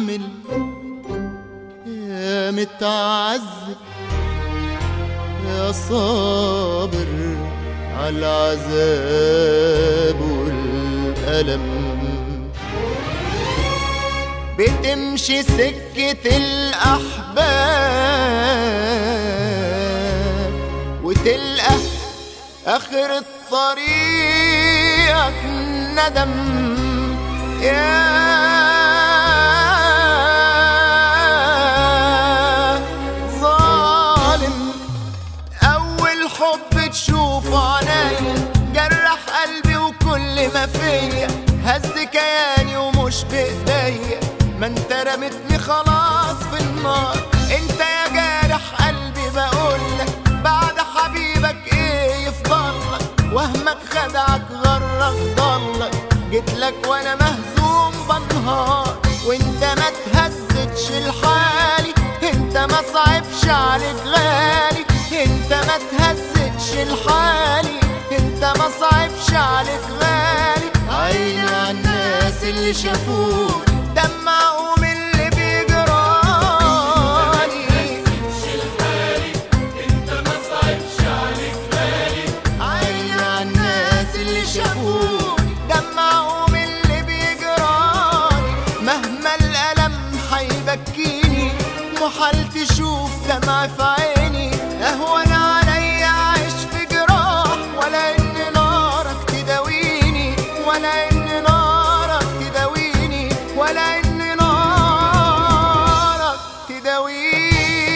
متحمل يا متعذب يا صابر على العذاب والألم بتمشي سكة الأحباب وتلقى آخر الطريق ندم يا ظالم أول حب تشوفه عنايا جرح قلبي وكل ما فيا هز كياني ومش بإيديا ما انت رمتني خلاص في النار انت يا جارح قلبي بقولك بعد حبيبك ايه يفضلك وهمك خدعك غرك ضلك جيتلك وانا مهزوم بنهار وانت ما تهزتش لحالي انت ما صعبش عليك غالي انت ما تهزتش لحالي انت ما صعبش عليك غالي عيني على الناس اللي شافوني دمعوا من اللي بيجرالي عيني على الناس اللي شافوني دمعوا من اللي بيجرالي مهما الألم هيبكيني محال تشوف دمع في عيني أهون عليا أعيش في جراح ولا إن نارك تداويني ولا إن نارك تداويني ولا إن نارك تداويني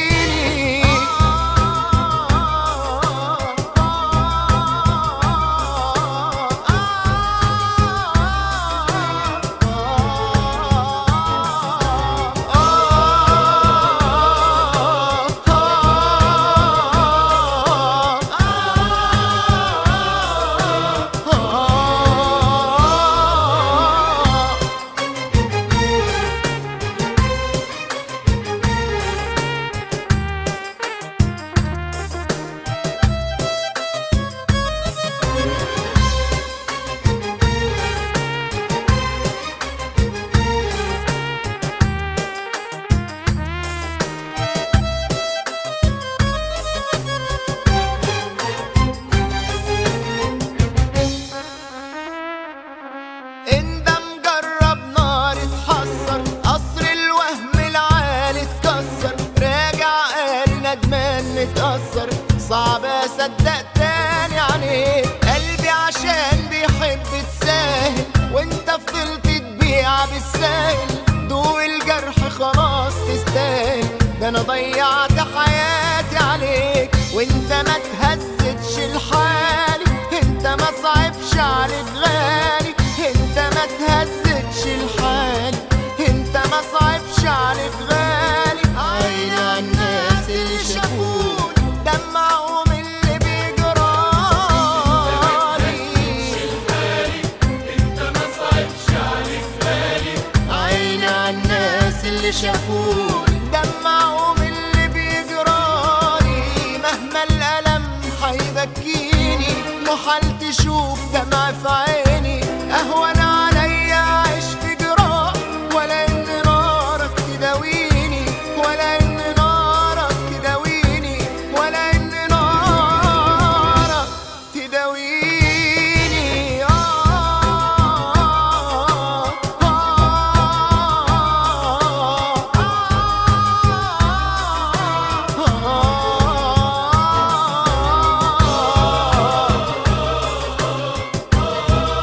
انت مجرب نار اتحسر قصر الوهم العالي اتكسر راجع قال ندمان متأثر صعب اصدق تاني عليك قلبي عشان بيحب تساهل وانت فضلت تبيع بالساهل دوق الجرح خلاص تستاهل ده انا ضيعت حياتي عليك وانت ما تهزتش لحالي انت ما صعبش عليك غالي انت ما تهزتش لحالي انت ما صعبش عليك غالي عيني على الناس اللي شافوني دمعوا من اللي بيجرالي عيني على الناس اللي شافوني دمعوا من اللي بيجرالي مهما الألم هيبكيني محال تشوف دمع في عيني أهون عليا أعيش في جراح ولا إن نارك تداويني ولا إن نارك تداويني ولا إن نارك تداويني آه آه آه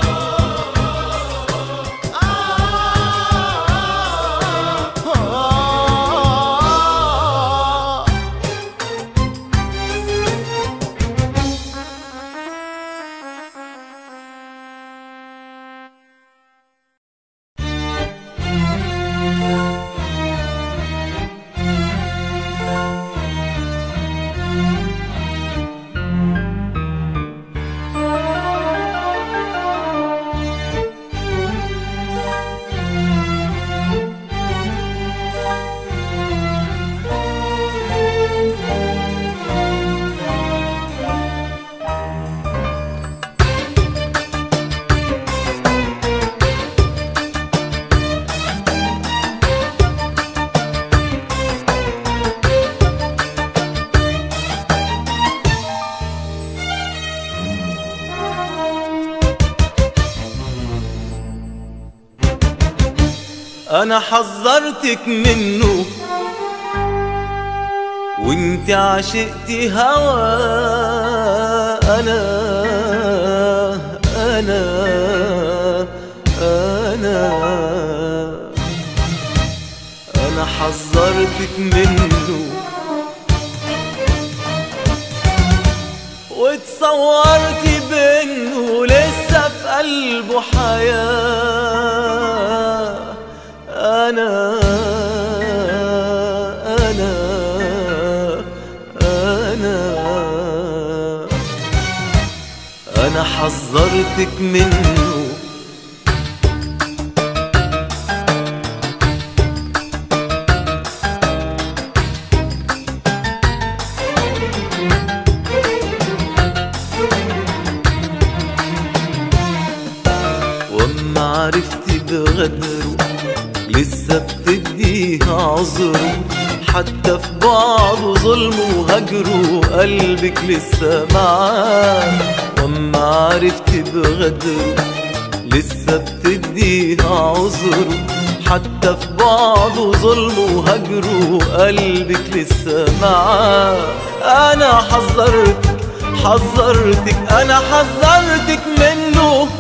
انا حذرتك منه وانت عشقتي هوى انا انا انا انا حذرتك منه وتصورتي بانه لسه في قلبه حياة انا انا انا انا حذرتك منه واما عرفتي بغدره لسه بتديها عذره حتى في بعضه ظلمه وهجره قلبك لسه معاه واما عرفتي بغدره لسه بتديها عذره حتى في بعضه ظلمه وهجره قلبك لسه معاه انا حذرتك حذرتك انا حذرتك منه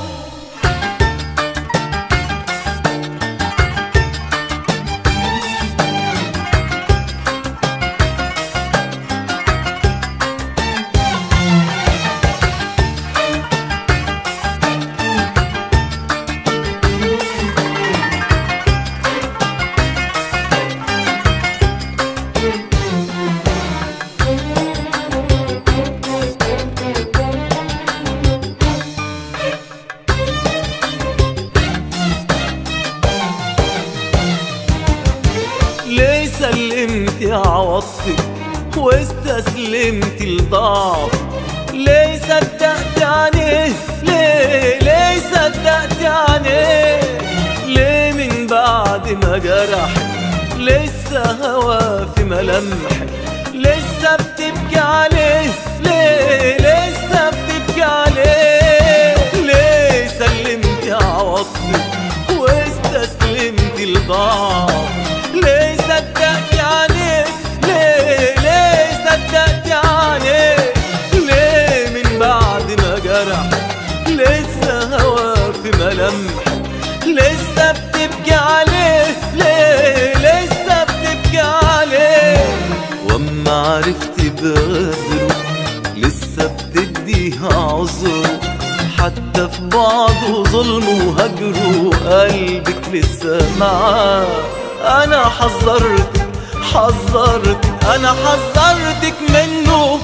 ليه سلمتي عواطفك واستسلمتي لضعف ليه صدقتي عليه ليه ليه صدقتي عليه ليه من بعد ما جرحك لسه هوا في ملامحك لسه بتبكي عليه ليه لسه بتبكي عليه ليه سلمتي عواطفك واستسلمتي لضعف ليه صدقتي عليه ليه ليه صدقتي عليه ليه من بعد ما جرح لسه هوا في ملامحك لسه بتبكي عليه ليه لسه بتبكي عليه واما عرفتي بغدره لسه بتديها عذره حتى في بعضه ظلمه وهجره قلبك لسه معاه انا حذرتك حذرتك انا حذرتك منه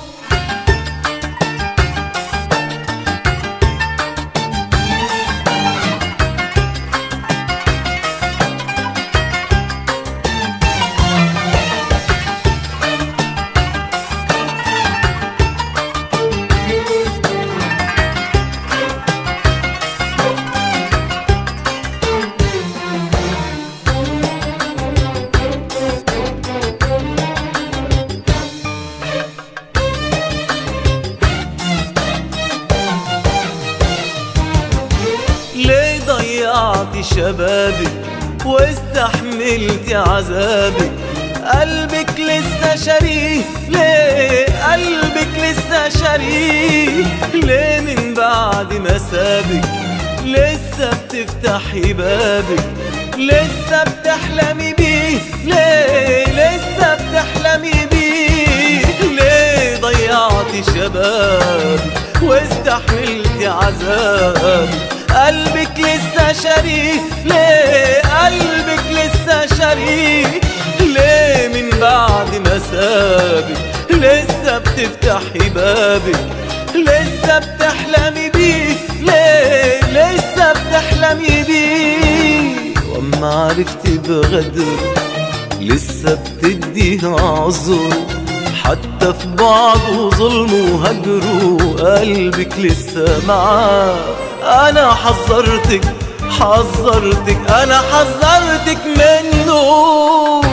ليه ضيعتي شبابك واستحملتي عذابك قلبك لسه شريه ليه قلبك لسه شريه ليه من بعد ما سابك لسه بتفتحي بابك لسه بتحلمي بيه ليه لسه بتحلمي بيه ليه ضيعتي شباب واستحملتي عذاب قلبك لسه شريه ليه قلبك لسه شريه ليه من بعد ما سابك لسه بتفتحي بابك لسه بتحلمي بيه ليه لسه بتحلمي بيه واما عرفتي بغدر لسه بتديها عذره حتى في بعضه ظلمه وهجره قلبك لسه معاه انا حذرتك حذرتك انا حذرتك منه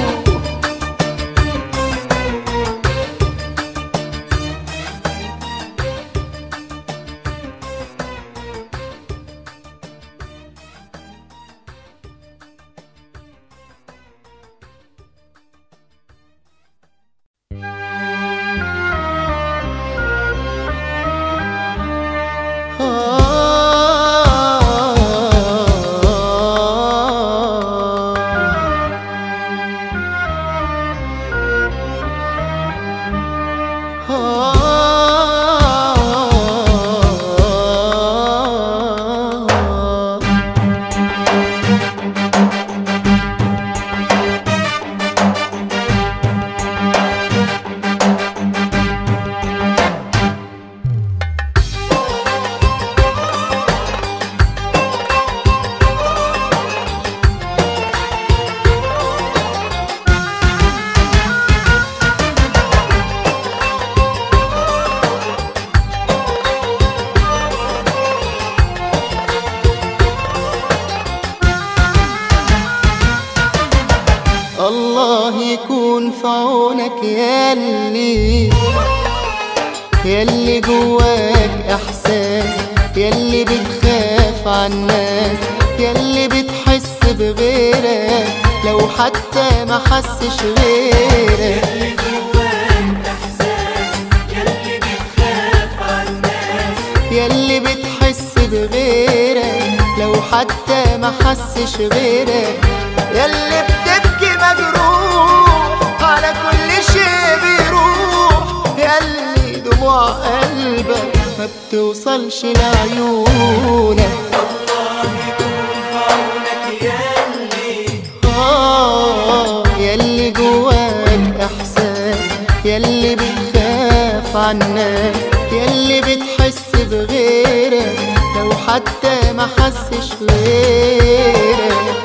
والله يكون في عونك ياللي ياللي جواك احساس ياللي بتخاف عالناس ياللي بتحس بغيرك لو حتى ما حسش غيرك يلي جواك احساس يلي بتخاف عالناس ياللي بتحس بغيرك لو حتى ما حسش غيرك ياللي بتبكي مجروح على كل شيء بيروح ياللي دموع قلبك ما بتوصلش لعيونك الله يكون في عونك يلي آه ياللي جواك احساس ياللي بتخاف عالناس ياللي بتحس بغيرك لو حتى ما حسش غيرك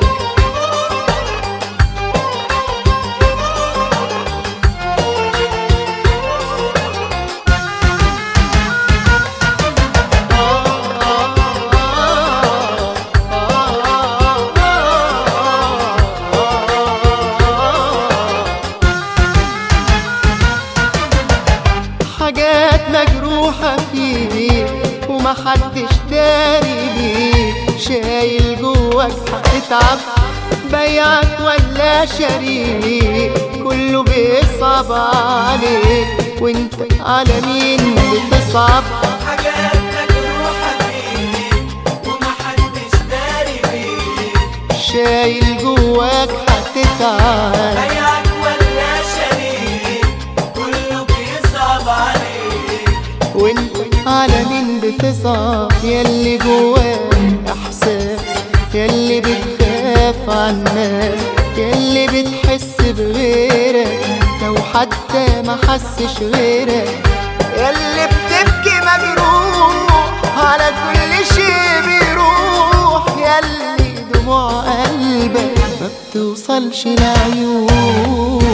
حاجات مجروحة فيك ومحدش داري بيك شايل جواك هتتعب بيعك ولا شريك كله بيصعب عليك وانت على مين بتصعب حاجات مجروحة فيك ومحدش داري فيك شايل جواك هتتعب بيعك ولا شريك كله بيصعب عليك وانت على مين بتصعب ياللي جواك احساس ياللي بتخاف عالناس ياللي بتحس بغيرك لو حتى ما حسش غيرك ياللي بتبكي مجروح على كل شيء بيروح ياللي دموع قلبك ما بتوصلش لعيونك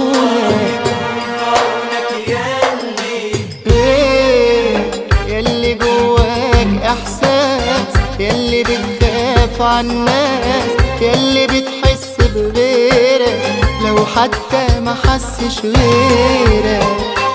عونك يلي إيه ياللي جواك احساس ياللي بتخاف عالناس ياللي بتحس بغيرك لو حتى ما حسش غيرك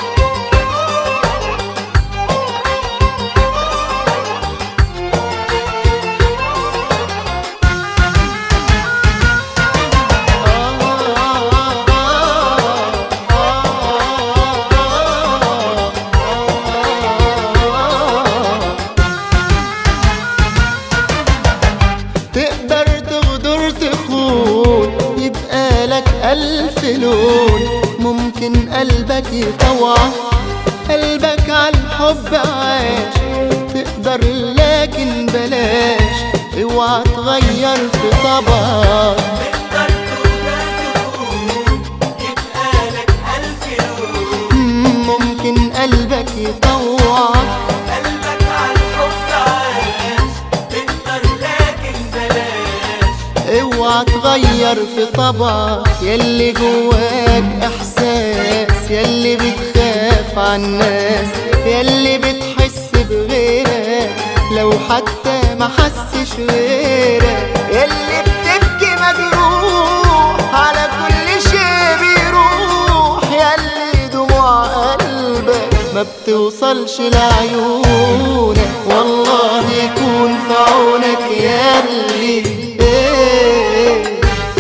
تقدر تغدر تخون يبقى لك ألف لون ممكن قلبك يطوع قلبك عالحب عاش تقدر لكن بلاش اوعى تغير في طبعك تقدر تقدر تكون يبقى لك ألف لون ممكن قلبك يطوعك قلبك عالحب عاش تقدر لكن بلاش اوعى تغير في طبعك ياللي جواك احساس ياللي بتخاف عالناس ياللي بتحس بغيرك لو حتى ما حسش غيرك ياللي بتبكي مجروح على كل شيء بيروح ياللي دموع قلبك ما بتوصلش لعيونك والله يكون في عونك ياللي إيه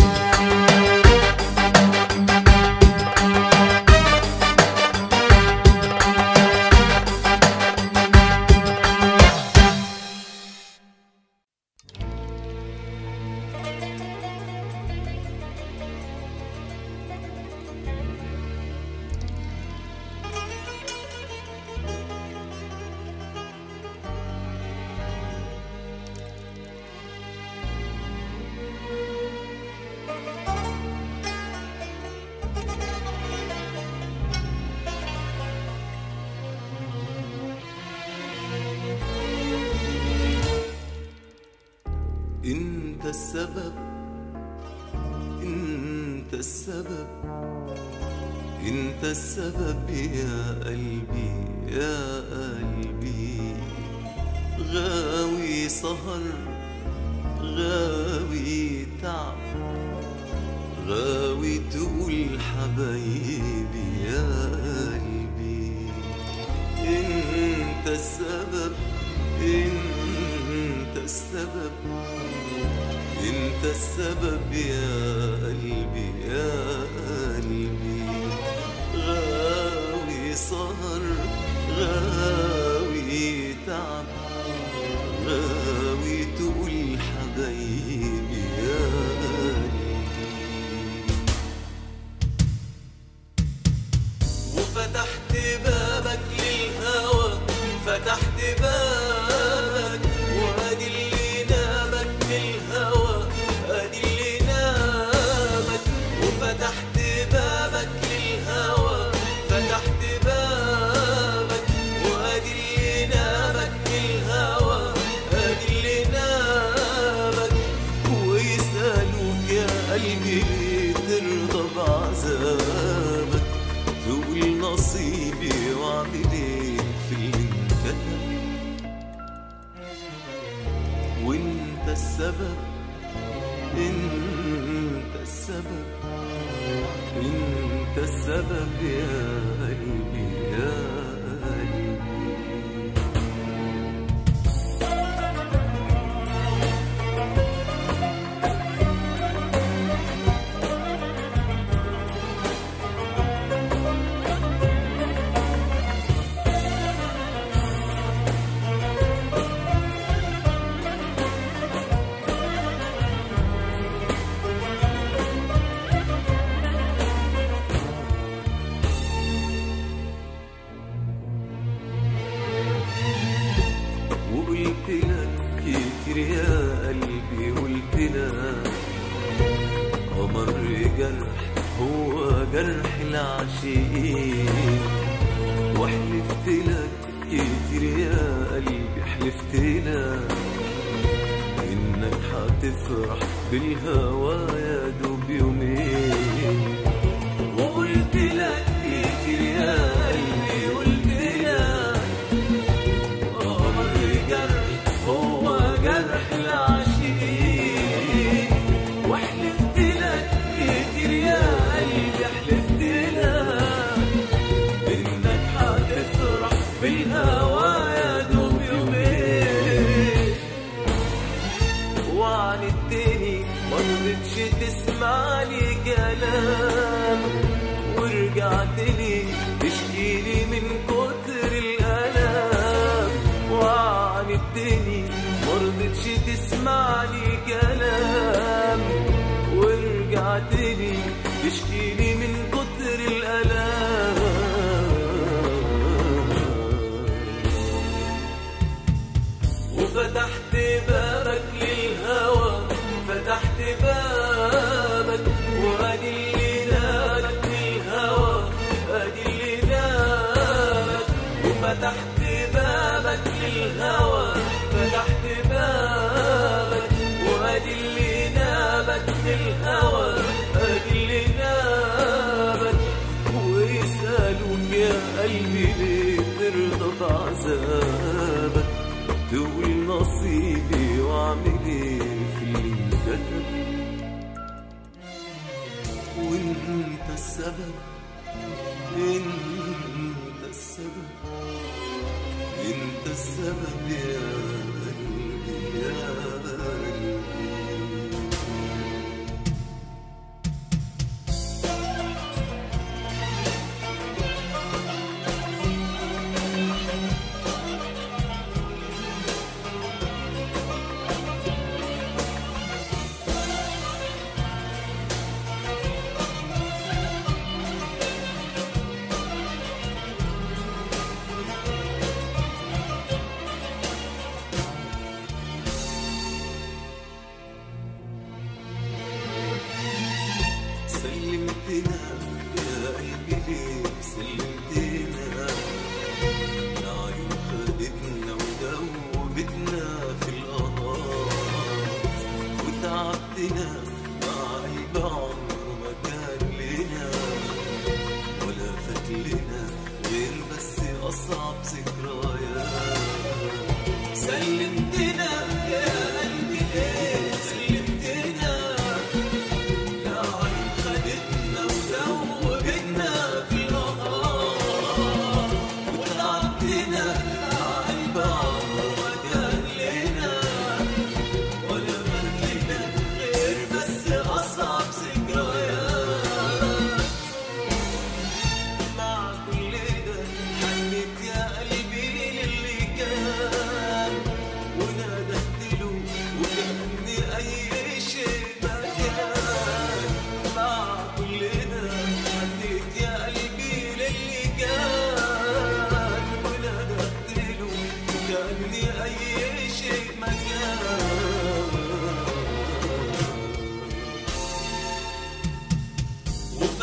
انت السبب انت السبب انت السبب يا قلبي يا قلبي غاوي سهر غاوي تعب غاوي تقول حبايبي يا قلبي انت السبب انت السبب انت السبب يا قلبي يا قلبي غاوي سهر غاوي تعب غاوي تقول حبايبي يا قلبي وفتحت بابك للهوى فتحت بابك وادي اللي نامك للهوى ادي اللي نامك وفتحت بابك للهوى فتحت بابك وادي اللي نامك للهوى ادي اللي نامك ويسألوك يا قلبي ليه ترضى بعذابك تقول نصيبي واعمل ايه في اللي انكتب وانت السبب انت السبب انت السبب يا قلبي يا قلبي وقلت لك كتير يا قلبي قلت لك قمر جرح هو جرح العاشقين وحلفت لك كتير يا قلبي حلفت لك انك هتفرح بالهوى يا دوب يومين وقلت لك كتير يا قلبي قلت لك قمر جرح هو جرح العاشقين وحلفت لك كتير يا قلبي حلفت لك انك هتفرح بالهوى يا دوب يومين وعندتني مرضتش تسمعني كلام ورجعت لي تشكيلي من كتر الألم وعندتني مرضتش تسمعني كلام ورجعت لي تشكيلي من كتر الألم وفتحت بابك للهوى فتحت بابك وادي اللي نالك للهوى ادي اللي نالك وفتحت بابك للهوى فتحت بابك وادي اللي نابك للهوى ادي اللي نابك ويسألوك يا قلبي ليه ترضى بعذابك تقول نصيبي واعمل ايه في اللي انكتب وانت السبب انت السبب انت السبب يا قلبي يا قلبي سلمتنا يا قلبي ليه سلمتنا العيون خدتنا ودوبتنا في القهار وتعبتنا مع قلب عمره ما كان لنا ولا فات لنا غير بس أصعب ذكريات سلمتنا يا قلبي ليه سلمتنا يا عين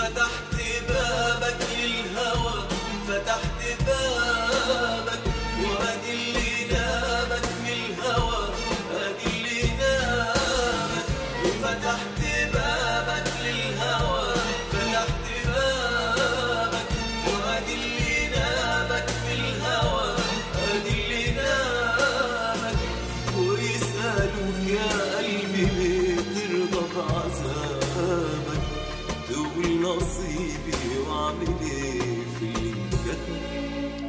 وفتحت بابك للهوى فتحت بابك وادي اللي نامك من الهوى ادي اللي نامك وفتحت بابك للهوى فتحت بابك وادي اللي نامك من الهوى ادي اللي نامك ويسألوك يا قلبي ليه ترضى بعذابك تقول نصيبي واعمل ايه في اللي انكتب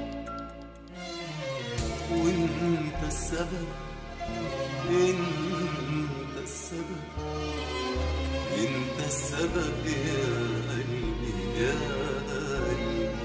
وانت السبب انت السبب انت السبب يا قلبي يا قلبي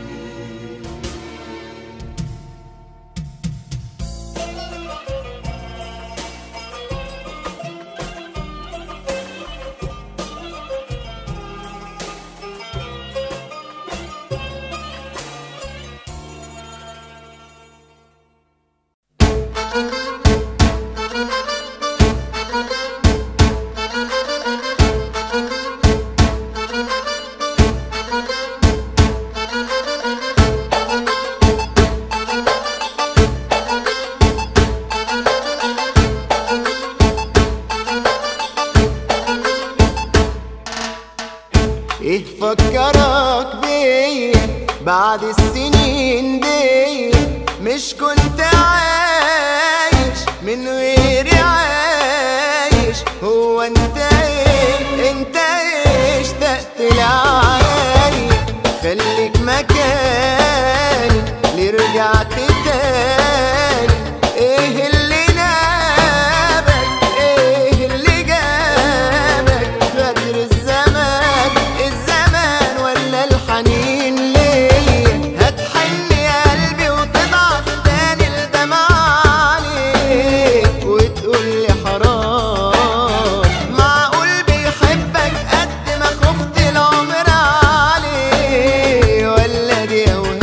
ايه فكرك بيا بعد السنين دي مش كنت عايش من غيري عايش هو انت ايه انت ايه اشتقت لعالي خليك مكاني ليه رجعت تاني ايه اللي نابك ايه اللي جابك غدر الزمان الزمان ولا الحنين ليا هتحن يا قلبي وتضعف تاني الدمع عليك وتقول لي حرام معقول بيحبك قد ما خفت العمر عليه ولا دي اوهام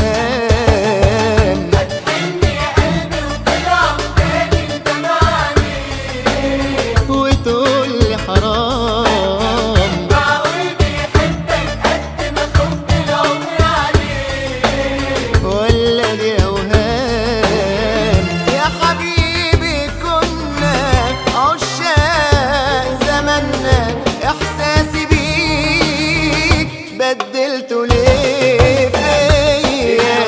وتقول لي حرام ولا دي اوهام يا حبيبي كنا عشاق زماننا احساسي بيك بدلته ليه فيا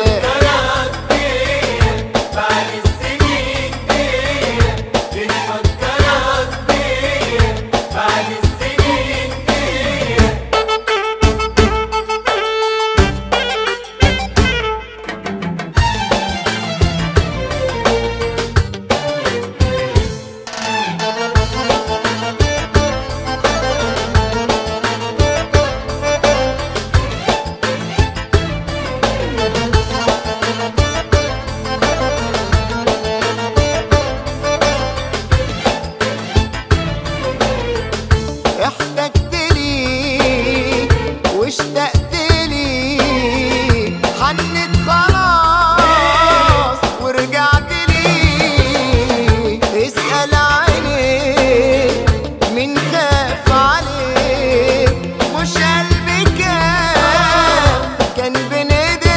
احتجت لي واشتقت لي حنت خلاص ورجعت لي اسأل عينيك مين خاف عليك مش قلبي كان كان بين ايديك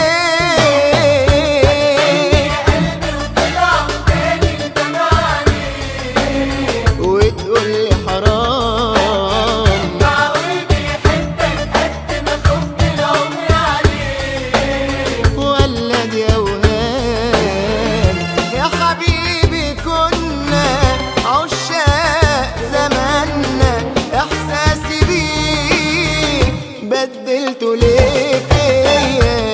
وتقول لي حرام ولا دي اوهام يا حبيبي كنا عشاق زماننا احساسي بيك بدلته ليه فيا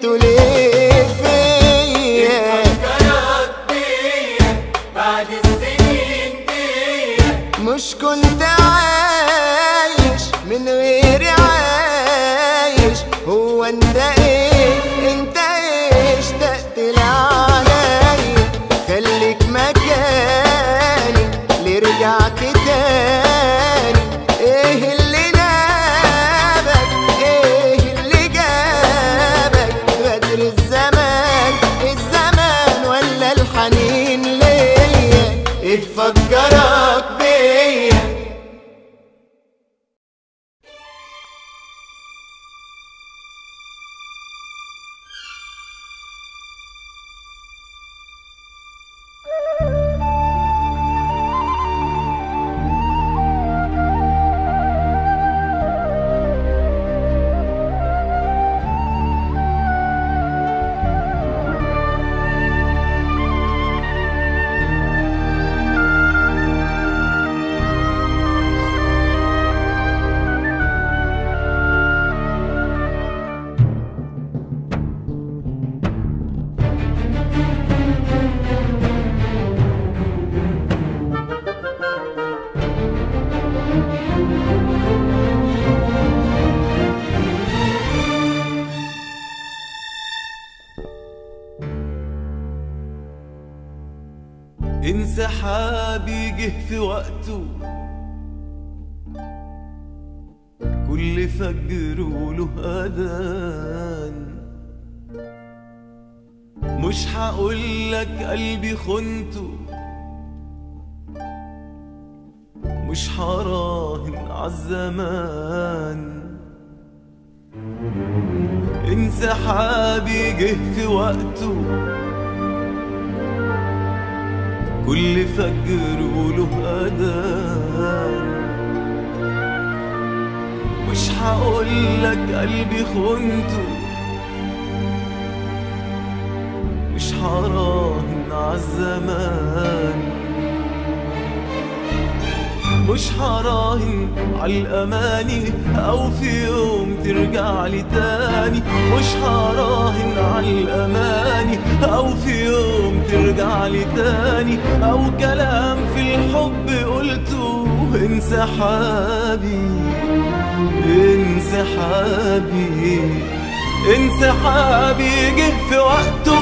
لقيته ليه فيا فكرك بيا بعد السنين دي مش كنت عايش من غيري عايش هو انت ايه انت ايه اشتقت لعلي خليك مكاني ليه رجعت تاني ايه اللي نابك ايه اللي جابك غدر الزمان الزمان ولا الحنين ليا ايه فكرك بيا انسحابي جه في وقته كل فجر وله أذان مش هقولك قلبي خنته مش هراهن عالزمان انسحابي جه في وقته كل فجر وله أذان مش هقولك قلبي خنته مش هراهن عالزمان مش هراهن عالأماني أو في يوم ترجع لي تاني مش هراهن عالأماني أو في يوم ترجع لي تاني أو كلام في الحب قلته انسحابي انسحابي انسحابي جه في وقته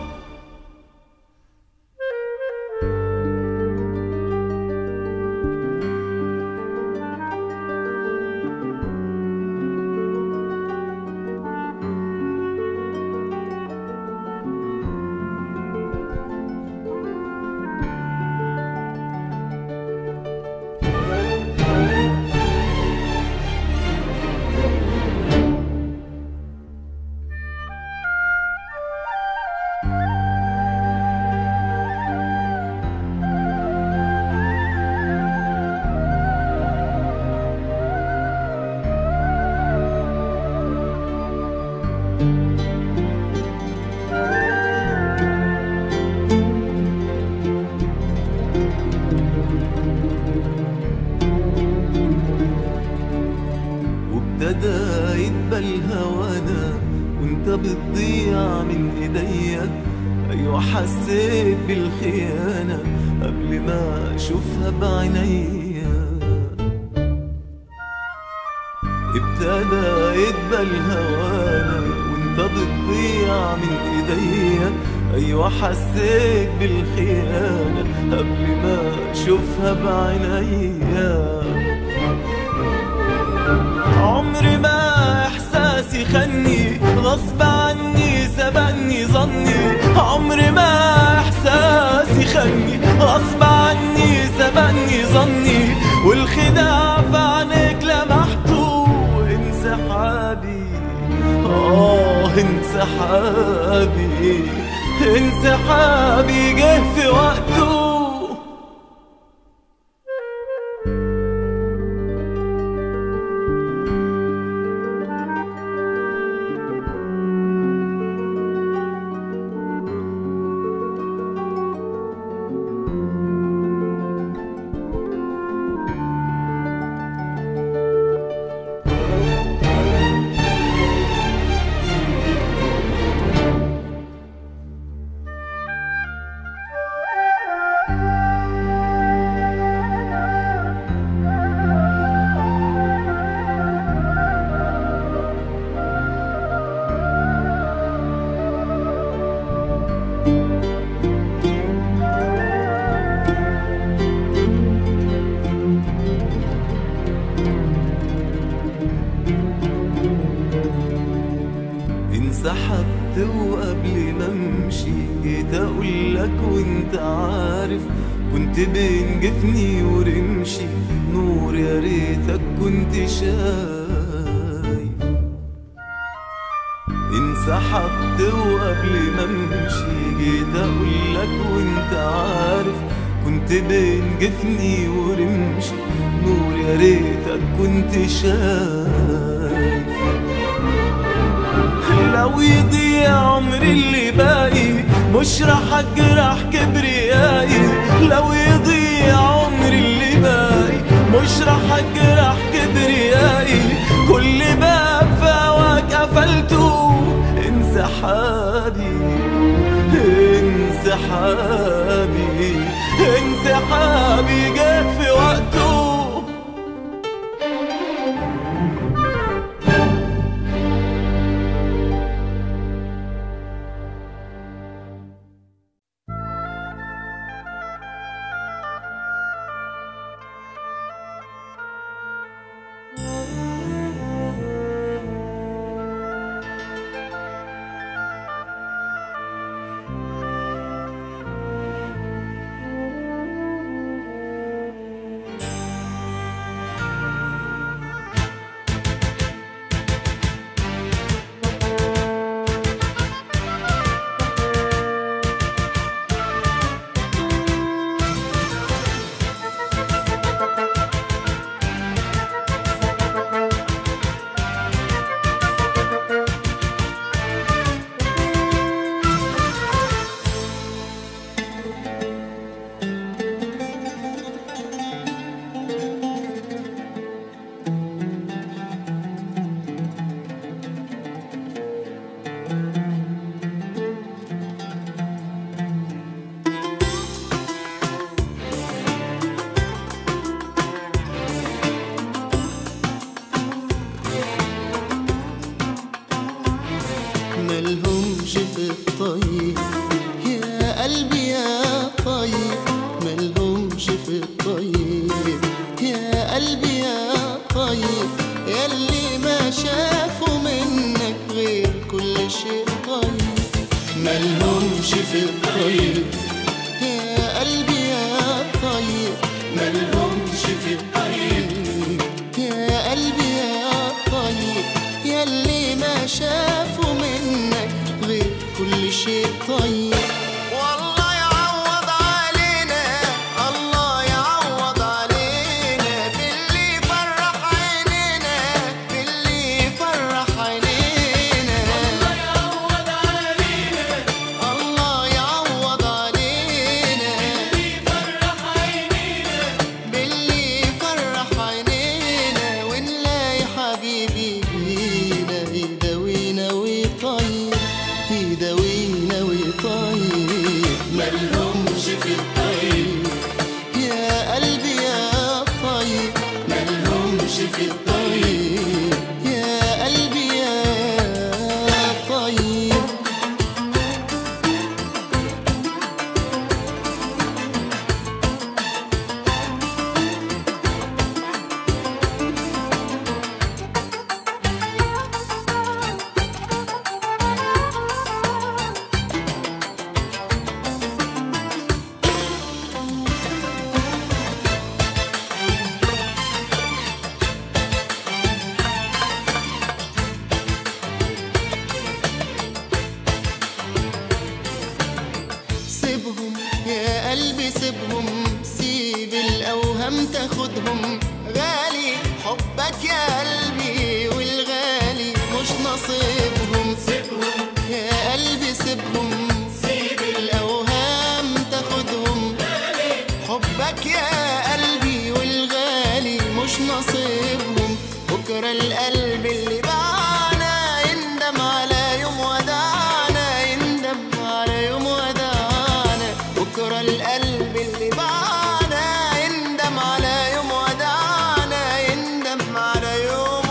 وابتدى يدبل هوانا وانت بتضيع من ايديا ايوه حسيت بالخيانة قبل ما اشوفها بعينيا ابتدى يدبل هوانا وانت بتضيع من ايديا ايوه حسيت بالخيانة قبل ما اشوفها بعينيا عمري ما احساسي خني غصب عني سبقني ظني عمري ما احساسي خني غصب عني سبقني ظني والخداع في عينيك لمحته انسحابي اه انسحابي انسحابي جه في وقته وقبل ما امشي جيت اقول لك وانت عارف كنت بين جفني ورمشي نور يا ريتك كنت شايف انسحبت وقبل ما امشي جيت اقول لك وانت عارف كنت بين جفني ورمشي نور يا ريتك كنت شايف لو يضيع عمري اللي باقي مش راح اجرح كبريائي لو يضيع عمري اللي باقي مش راح اجرح كبريائي كل باب فواك قفلته انسحابي انسحابي انسحابي جه في وقته ملهمش في الطيب يا قلبي يا طيب ملهمش في الطيب يا قلبي يا طيب ياللي ما شافوا منك غير كل شيء طيب ملهمش في الطيب يا قلبي يا طيب ملهمش في الطيب يا قلبي يا طيب ياللي ما شافوا منك غير كل شيء طيب والله يعوض علينا الله يعوض علينا باللي فرح عينينا باللي فرح عينينا الله يعوض علينا الله يعوض علينا باللي فرح عينينا ونلاقي حبيبي لينا يداوينا ويطيب يداوينا ويطيب ملهمش في الطيب يا قلبي يا طيب ملهمش في الطيب يا قلبي يا طيب سيبهم يا قلبي سيبهم سيب الأوهام تاخدهم غالي حبك يا قلبي والغالي مش نصيبهم سيبهم يا قلبي سيبهم سيب الأوهام تاخدهم حبك يا قلبي والغالي مش نصيبهم بكرة القلب اللي باعنا يندم على يوم وداعنا يندم على يوم وداعنا بكرة القلب اللي باعنا يندم على يوم وداعنا يندم على يوم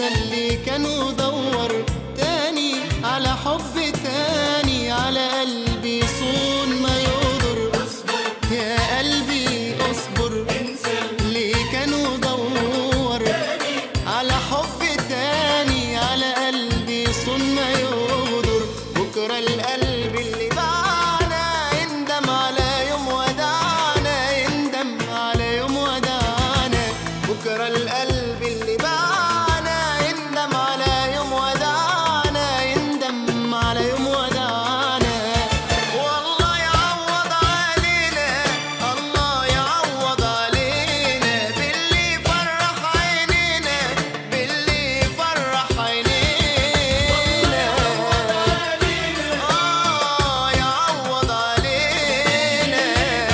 انسى اللي كان ودور تاني على حب تاني على قلبي صون ما يقدر اصبر يا قلبي اصبر اللي كان ودور على حب تاني على قلبي صون ما يقدر بكرة القلب اللي باعنا يندم على يوم ودعنا يندم على يوم ودعنا بكرة القلب اللي باعنا يندم على يوم ودعنا يندم على يوم ودعنا والله يعوض علينا الله يعوض علينا باللي فرح عينينا باللي فرح عينينا آه يعوض علينا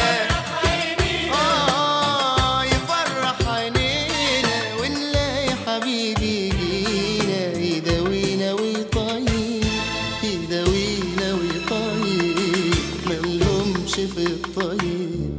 آه يفرح عينينا ونلاقي حبيبي يجينا يداوينا ويطيب يداوينا ويطيب ملهمش في الطيب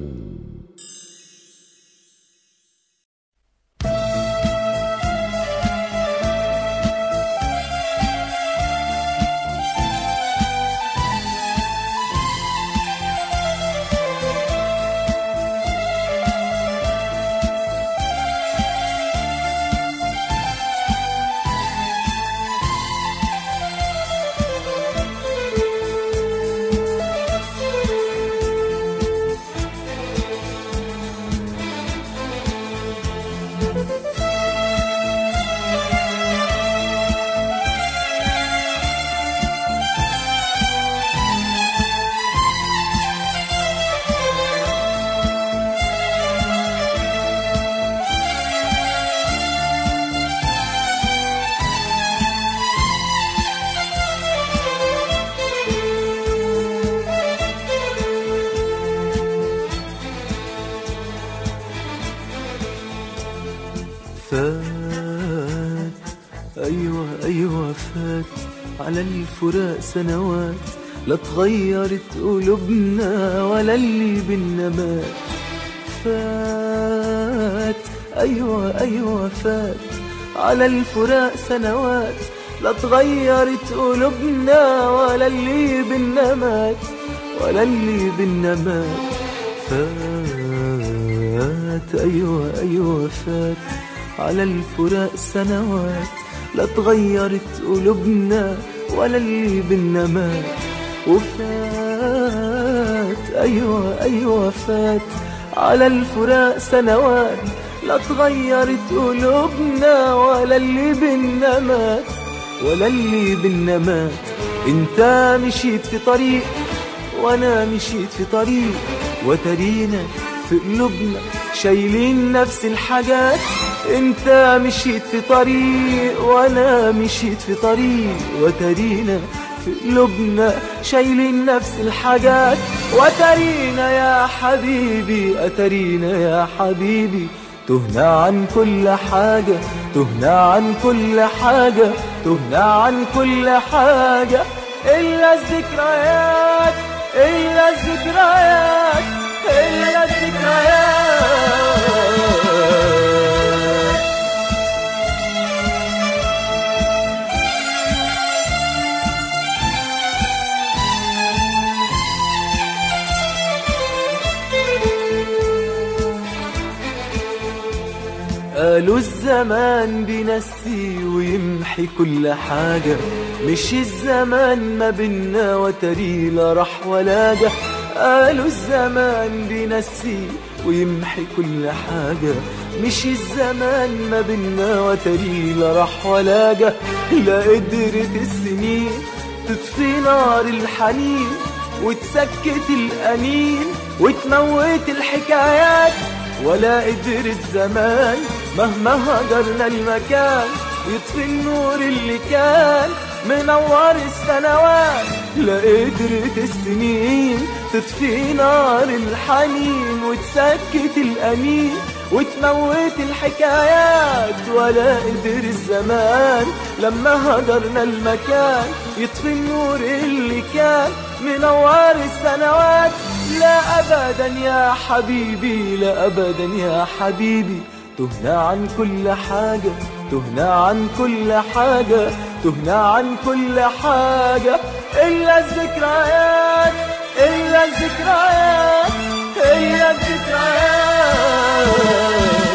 فات أيوة أيوة فات على الفراق سنوات لا اتغيرت قلوبنا ولا اللي بينا مات فات أيوة أيوة فات على الفراق سنوات لا اتغيرت قلوبنا ولا اللي بينا مات ولا اللي بينا مات فات أيوة أيوة فات على الفراق سنوات لا اتغيرت قلوبنا ولا اللي بينا مات وفات أيوة أيوة فات على الفراق سنوات لا اتغيرت قلوبنا ولا اللي بينا مات ولا اللي بينا مات انت مشيت في طريق وانا مشيت في طريق وترينا في قلوبنا شايلين نفس الحاجات انت مشيت في طريق وانا مشيت في طريق وترينا في قلوبنا شايلين نفس الحاجات وترينا يا حبيبي اترينا يا حبيبي تهنا عن كل حاجة تهنا عن كل حاجة تهنا عن كل حاجة إلا الذكريات إلا الذكريات إلا الذكريات قالوا الزمان بينسي ويمحي كل حاجة مش الزمان ما بينا وتري لا راح ولا جه قالوا الزمان بينسي ويمحي كل حاجة مش الزمان ما بينا وتري لا راح ولا جه لا قدرت السنين تطفي نار الحنين وتسكت الأنين وتموت الحكايات ولا قدر الزمان مهما هجرنا المكان يطفي النور اللي كان منور السنوات لا قدرت السنين تطفي نار الحنين وتسكت الأنين وتموت الحكايات ولا قدر الزمان لما هجرنا المكان يطفي النور اللي كان منور السنوات لا أبدا يا حبيبي لا أبدا يا حبيبي تهنا عن كل حاجة تهنا عن كل حاجة تهنا عن كل حاجة إلا الذكريات إلا الذكريات إلا الذكريات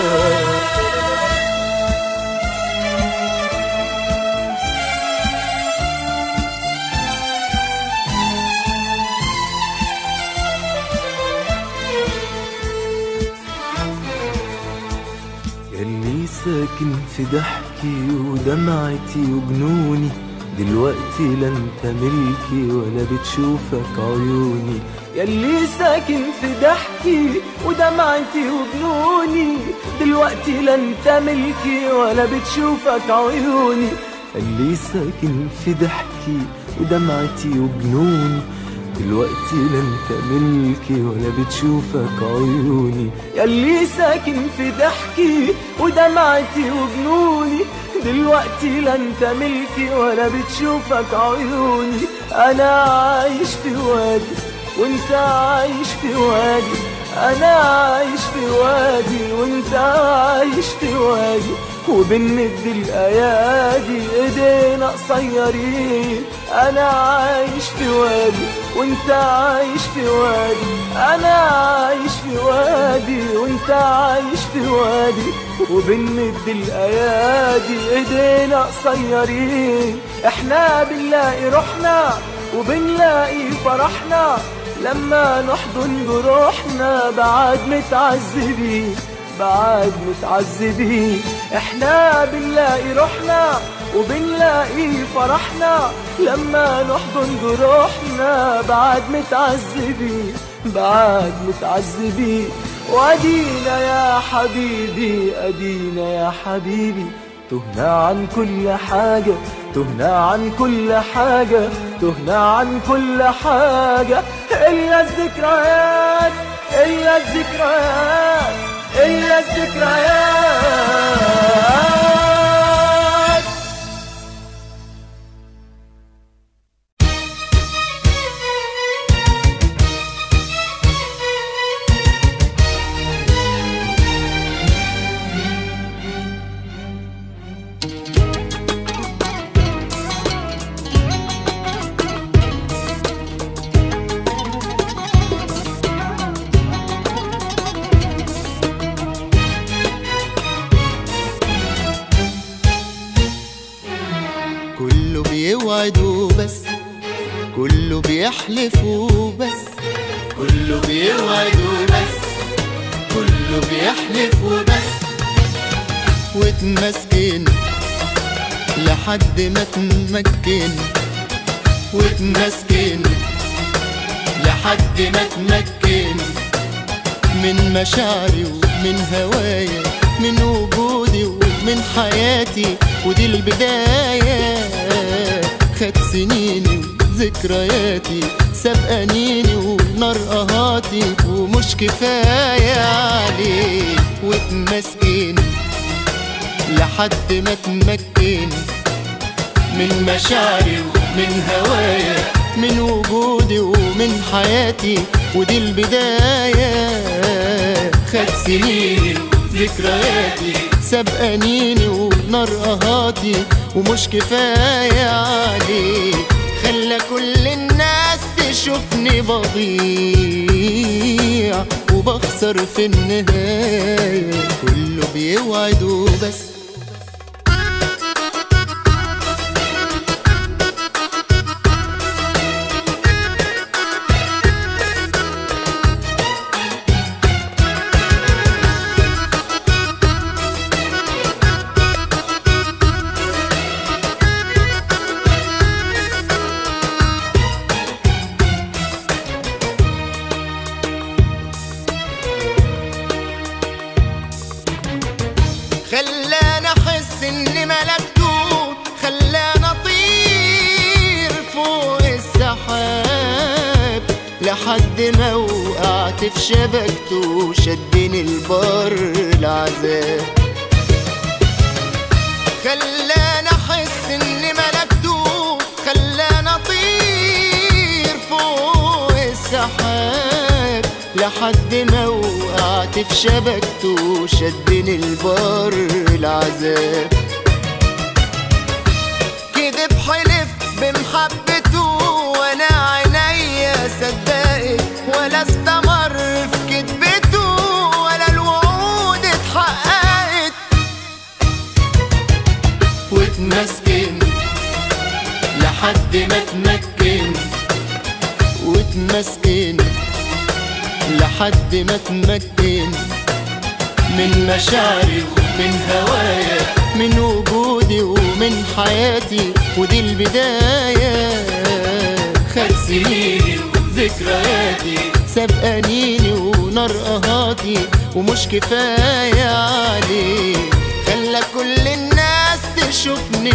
يلي ساكن في ضحكي ودمعتي وجنوني دلوقتي لا انت ملكي ولا بتشوفك عيوني يلي ساكن في ضحكي ودمعتي وجنوني دلوقتي لا انت ملكي ولا بتشوفك عيوني اللي ساكن في ضحكي ودمعتي وجنوني دلوقتي لا انت ملكي ولا بتشوفك عيوني ياللي ساكن في ضحكي ودمعتي وجنوني دلوقتي لا انت ملكي ولا بتشوفك عيوني انا عايش في وادي وانت عايش في وادي انا عايش في وادي وانت عايش في وادي وبنمد الايادي ايدينا قصيرين انا عايش في وادي وانت عايش في وادي انا عايش في وادي وانت عايش في وادي وبنمد الايادي ايدينا قصيرين احنا بنلاقي روحنا وبنلاقي فرحنا لما نحضن جروحنا بعد متعذبين بعد متعذبين احنا بنلاقي روحنا وبنلاقي فرحنا لما نحضن جروحنا بعد متعذبين بعد متعذبين وادينا يا حبيبي ادينا يا حبيبي تهنا عن كل حاجة تهنا عن كل حاجة تهنا عن كل حاجة إلا الذكريات إلا الذكريات إلا الذكريات كله بيوعد وبس كله بيحلف وبس كله بيوعد وبس كله بيحلف وبس وتمسكن لحد ما تمكن وتمسكن لحد ما تمكن من مشاعري ومن هوايا من وجودي ومن حياتي ودي البداية خد سنيني وذكرياتي سبقانيني ونار قهاتي ومش كفاية عليك وتمسكن لحد ما تمكن من مشاعري ومن هوايا من وجودي ومن حياتي ودي البداية خد سنيني ذكرياتي سبقانيني ونار قهاتي ومش كفاية عليك خلى كل الناس تشوفني بضيع وبخسر في النهاية كله بيوعد وبس خلاني احس اني ملكته خلاني اطير فوق السحاب لحد ما وقعت في شبكته شدني البر العذاب خلاني احس اني ملكته خلاني اطير فوق السحاب لحد ما وقعت في شبكته شدني البر العذاب كذب حلف بمحبته وانا عينيا صدقت ولا استمر في كذبته ولا الوعود اتحققت واتمسكن لحد ما اتمكن واتمسكن لحد ما اتمكن من مشاعري ومن هوايا من وجودي ومن حياتي ودي البداية خد سنيني وذكرياتي ساب أنيني ونار قهاتي ومش كفاية عليه خلى كل الناس تشوفني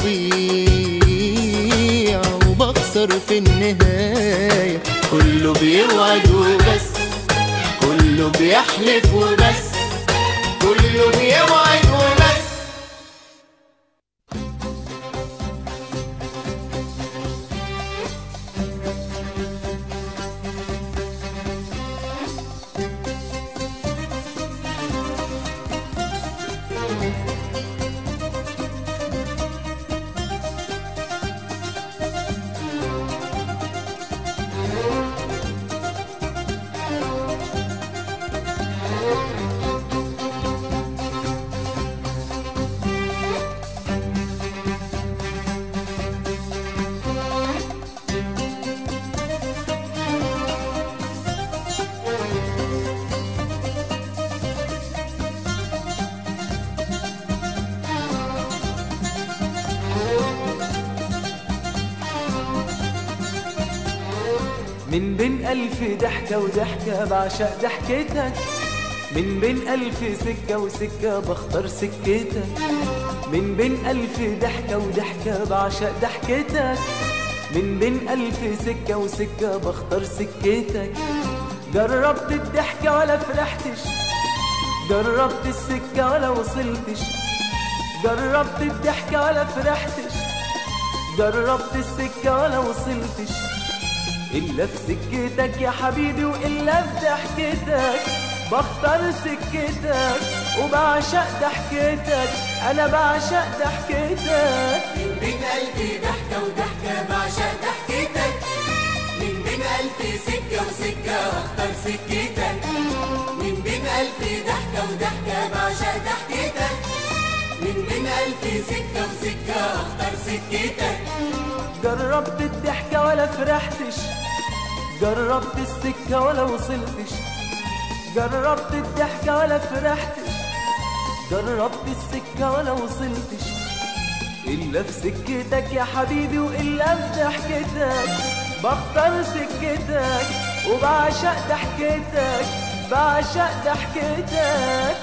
بضيع وبخسر في النهاية كله بيوعد وبس كله بيحلف وبس كله بيوعد وبس من بين ألف ضحكة وضحكة بعشق ضحكتك من بين ألف سكة وسكة بختار سكتك من بين ألف ضحكة وضحكة بعشق ضحكتك من بين ألف سكة وسكة بختار سكتك جربت الضحكة ولا فرحتش جربت السكة ولا وصلتش جربت الضحكة ولا فرحتش جربت السكة ولا وصلتش إلا في سكتك يا حبيبي وإلا في ضحكتك بختار سكتك وبعشق ضحكتك أنا بعشق ضحكتك من بين ألف ضحكة وضحكة بعشق ضحكتك من بين ألف سكة وسكة أختار سكتك من بين ألف ضحكة وضحكة بعشق ضحكتك من بين ألف سكة وسكة أختار سكتك جربت الضحكة ولا فرحتش جربت السكة ولا وصلتش جربت الضحكة ولا فرحتش جربت السكة ولا وصلتش إلا في سكتك يا حبيبي وإلا في ضحكتك بختار سكتك وبعشق ضحكتك بعشق ضحكتك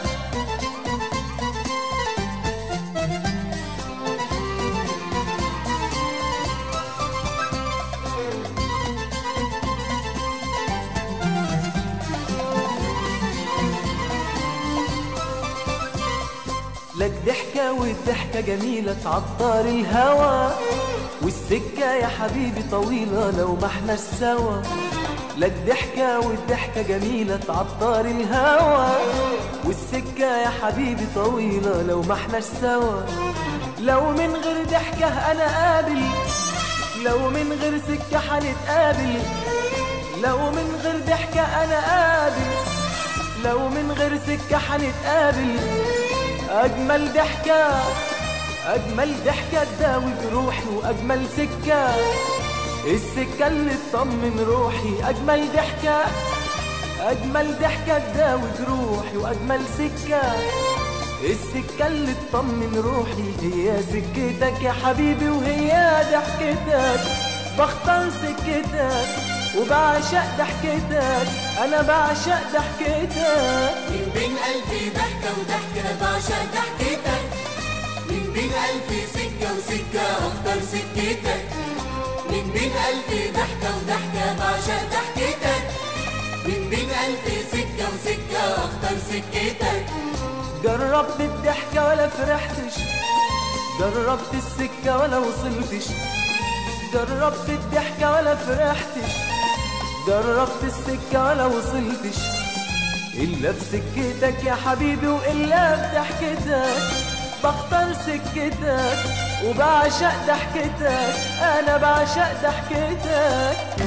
لك ضحكة والضحكة جميلة تعطر الهوى والسكة يا حبيبي طويلة لو ما احنا سوا لك ضحكة والضحكة جميلة تعطر الهوى والسكة يا حبيبي طويلة لو ما احنا سوا لو من غير ضحكة أنا قابل لو من غير سكة هنتقابل لو من غير ضحكة أنا قابل لو من غير سكة هنتقابل أجمل ضحكة أجمل ضحكة تداوي جروحي وأجمل سكة السكة اللي تطمن روحي أجمل ضحكة أجمل ضحكة تداوي جروحي وأجمل سكة السكة اللي تطمن روحي هي سكتك يا حبيبي وهي ضحكتك بختار سكتك وبعشق ضحكتك أنا بعشق ضحكتك من بين ألف ضحكة وضحكة بعشق ضحكتك من بين ألف سكة وسكة أختار سكتك من بين ألف ضحكة وضحكة بعشق ضحكتك من بين ألف سكة وسكة أختار سكتك جربت الضحكة ولا فرحتش جربت السكة ولا وصلتش جربت الضحكة ولا فرحتش جربت السكة ولا وصلتش إلا في سكتك يا حبيبي وإلا في ضحكتك بختار سكتك وبعشق ضحكتك انا بعشق ضحكتك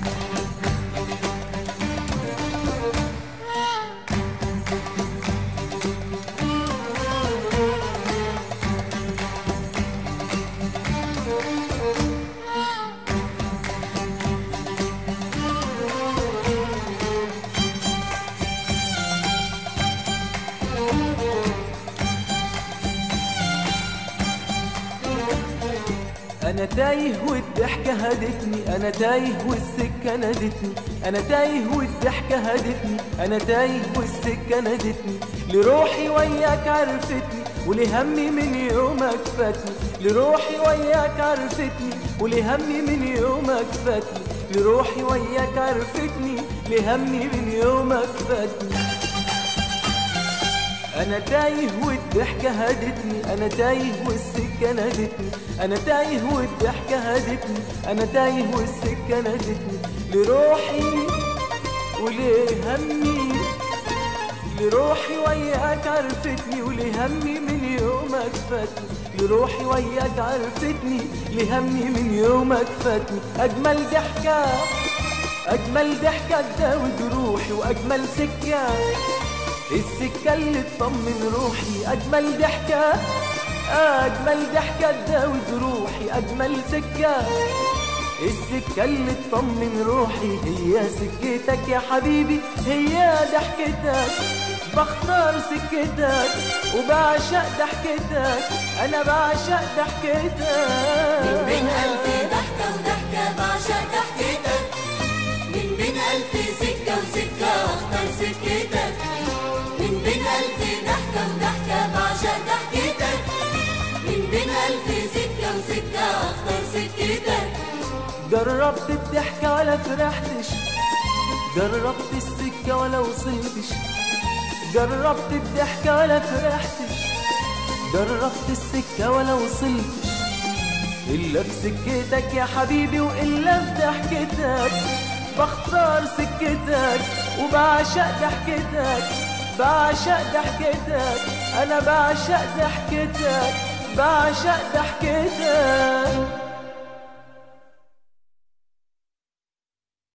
انا تايه والضحكة هدتني انا تايه والسكة نادتني انا تايه والضحكة هدتني انا تايه والسكة نادتني لروحي وياك عرفتني ولهمي من يومك فاتني لروحي وياك عرفتني ولهمي من يومك فاتني لروحي وياك عرفتني لهمي من يومك فاتني انا تايه والضحكة هدتني انا تايه والسكة نادتني انا تايه والضحكة هدتني انا تايه والسكة نادتني لروحي وليه همي لروحي وياك عرفتني ولهمي من يومك فاتني لروحي وياك عرفتني لهمي من يومك فاتني اجمل ضحكة اجمل ضحكة تداوي جروحي واجمل سكة السكة اللي تطمن روحي أجمل ضحكة أجمل ضحكة تداوي جروحي أجمل سكة السكة اللي تطمن روحي هي سكتك يا حبيبي هي ضحكتك بختار سكتك وبعشق ضحكتك أنا بعشق ضحكتك من بين ألف ضحكة وضحكة بعشق ضحكتك من بين ألف سكة وسكة أختار سكتك من بين ألف ضحكة وضحكة بعشق ضحكتك من بين ألف سكة وسكة أختار سكتك جربت الضحكة ولا فرحتش جربت السكة ولا وصلتش جربت الضحكة ولا فرحتش جربت السكة ولا وصلتش إلا في سكتك يا حبيبي وإلا في ضحكتك بختار سكتك وبعشق ضحكتك بعشق ضحكتك أنا بعشق ضحكتك بعشق ضحكتك